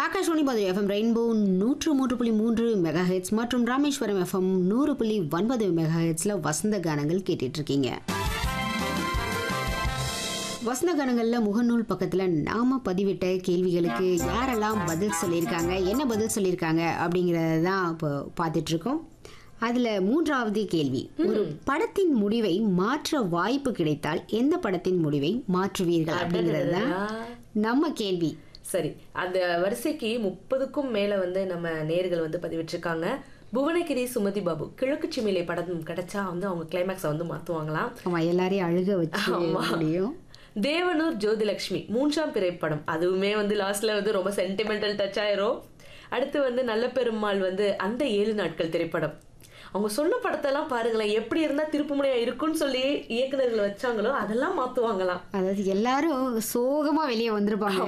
Akashvani Madurai FM rainbow நூற்று மூன்று புள்ளி மூன்று மெகா ஹெட்ஸ் மற்றும் ராமேஸ்வரம் எஃப்எம் நூறு புள்ளி ஒன்பது மெகா ஹெட்ஸ்ல வசந்த கானங்கள் கேட்டுட்டு இருக்கீங்க வசந்த கானங்கள்ல முகநூல் பக்கத்துல நாம பதிவிட்ட கேள்விகளுக்கு யாரெல்லாம் பதில் சொல்லியிருக்காங்க என்ன பதில் சொல்லியிருக்காங்க அப்படிங்கறத தான் இப்போ பார்த்துட்டு இருக்கோம் அதுல மூன்றாவது கேள்வி ஒரு படத்தின் முடிவை மாற்ற வாய்ப்பு கிடைத்தால் எந்த படத்தின் முடிவை மாற்றுவீர்கள் அப்படிங்கிறது தான் நம்ம கேள்வி சரி அந்த வரிசைக்கு முப்பதுக்கும் மேல வந்து நம்ம நேர்கள் வந்து பதிவிட்டிருக்காங்க புவனகிரி சுமதி பாபு கிழக்கு சிமிலை படம் கிடைச்சா வந்து அவங்க கிளைமேக்ஸை வந்து மாத்துவாங்களாம் ஆமா எல்லாரையும் அழுக வச்சு முடியும் தேவனூர் ஜோதிலட்சுமி மூன்றாம் திரைப்படம் அதுவுமே வந்து லாஸ்ட்ல வந்து ரொம்ப சென்டிமெண்டல் டச் ஆயிரும் அடுத்து வந்து நல்ல பெருமாள் வந்து அந்த ஏழு நாட்கள் திரைப்படம் அவங்க சொன்ன படத்தெல்லாம் பாருங்களேன் எப்படி இருந்தா திருப்புமுனையா இருக்கும்னு சொல்லி இயக்குனர்கள் வச்சாங்களோ அதெல்லாம் மாத்துவாங்களாம் அதாவது எல்லாரும் சோகமா வெளியே வந்திருப்பாங்க